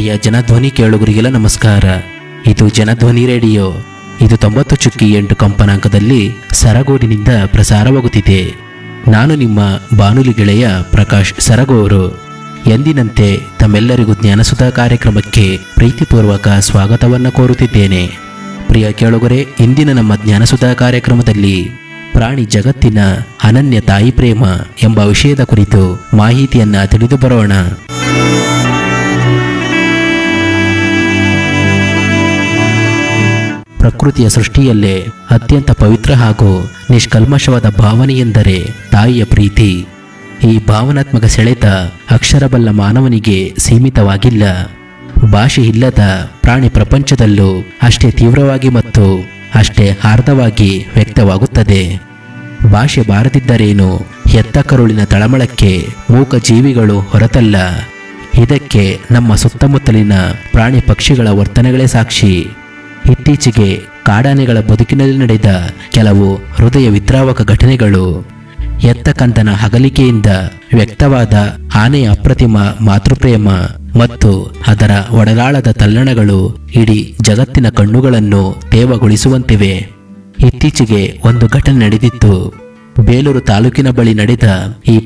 ಪ್ರಿಯ ಜನಧ್ವನಿ ಕೇಳುಗರಿಗೆಲ್ಲ ನಮಸ್ಕಾರ ಇದು ಜನಧ್ವನಿ ರೇಡಿಯೋ ಇದು ತೊಂಬತ್ತು ಚುಕ್ಕಿ ಎಂಟು ಕಂಪನಾಂಕದಲ್ಲಿ ಸರಗೂರಿನಿಂದ ಪ್ರಸಾರವಾಗುತ್ತಿದೆ ನಾನು ನಿಮ್ಮ ಬಾನುಲಿ ಗೆಳೆಯ ಪ್ರಕಾಶ್ ಸರಗೂರು ಎಂದಿನಂತೆ ತಮ್ಮೆಲ್ಲರಿಗೂ ಜ್ಞಾನಸುಧಾ ಕಾರ್ಯಕ್ರಮಕ್ಕೆ ಪ್ರೀತಿಪೂರ್ವಕ ಸ್ವಾಗತವನ್ನು ಕೋರುತ್ತಿದ್ದೇನೆ ಪ್ರಿಯ ಕೇಳುಗರೆ ಇಂದಿನ ನಮ್ಮ ಜ್ಞಾನಸುಧಾ ಕಾರ್ಯಕ್ರಮದಲ್ಲಿ ಪ್ರಾಣಿ ಜಗತ್ತಿನ ಅನನ್ಯ ತಾಯಿ ಪ್ರೇಮ ಎಂಬ ವಿಷಯದ ಕುರಿತು ಮಾಹಿತಿಯನ್ನ ತಿಳಿದು ಬರೋಣ ಪ್ರಕೃತಿಯ ಸೃಷ್ಟಿಯಲ್ಲೇ ಅತ್ಯಂತ ಪವಿತ್ರ ಹಾಗೂ ನಿಷ್ಕಲ್ಮಶವಾದ ಭಾವನೆ ಎಂದರೆ ತಾಯಿಯ ಪ್ರೀತಿ ಈ ಭಾವನಾತ್ಮಕ ಸೆಳೆತ ಅಕ್ಷರಬಲ್ಲ ಮಾನವನಿಗೆ ಸೀಮಿತವಾಗಿಲ್ಲ ಭಾಷೆ ಇಲ್ಲದ ಪ್ರಾಣಿ ಪ್ರಪಂಚದಲ್ಲೂ ಅಷ್ಟೇ ತೀವ್ರವಾಗಿ ಮತ್ತು ಅಷ್ಟೇ ಆರ್ಧವಾಗಿ ವ್ಯಕ್ತವಾಗುತ್ತದೆ ಭಾಷೆ ಬಾರದಿದ್ದರೇನು ಹೆತ್ತ ಕರುಳಿನ ತಳಮಳಕ್ಕೆ ಮೂಕ ಜೀವಿಗಳು ಹೊರತಲ್ಲ ಇದಕ್ಕೆ ನಮ್ಮ ಸುತ್ತಮುತ್ತಲಿನ ಪ್ರಾಣಿ ಪಕ್ಷಿಗಳ ವರ್ತನೆಗಳೇ ಸಾಕ್ಷಿ ಇತ್ತೀಚೆಗೆ ಕಾಡಾನೆಗಳ ಬದುಕಿನಲ್ಲಿ ನಡೆದ ಕೆಲವು ಹೃದಯ ವಿದ್ರಾವಕ ಘಟನೆಗಳು ಎತ್ತ ಕಂದನ ಅಗಲಿಕೆಯಿಂದ ವ್ಯಕ್ತವಾದ ಆನೆಯ ಅಪ್ರತಿಮ ಮಾತೃಪ್ರೇಮ ಮತ್ತು ಅದರ ಒಡಲಾಳದ ತಲ್ಲಣಗಳು ಇಡೀ ಜಗತ್ತಿನ ಕಣ್ಣುಗಳನ್ನು ತೇವಗೊಳಿಸುವಂತಿವೆ ಇತ್ತೀಚೆಗೆ ಒಂದು ಘಟನೆ ನಡೆದಿತ್ತು ಬೇಲೂರು ತಾಲೂಕಿನ ಬಳಿ ನಡೆದ ಈ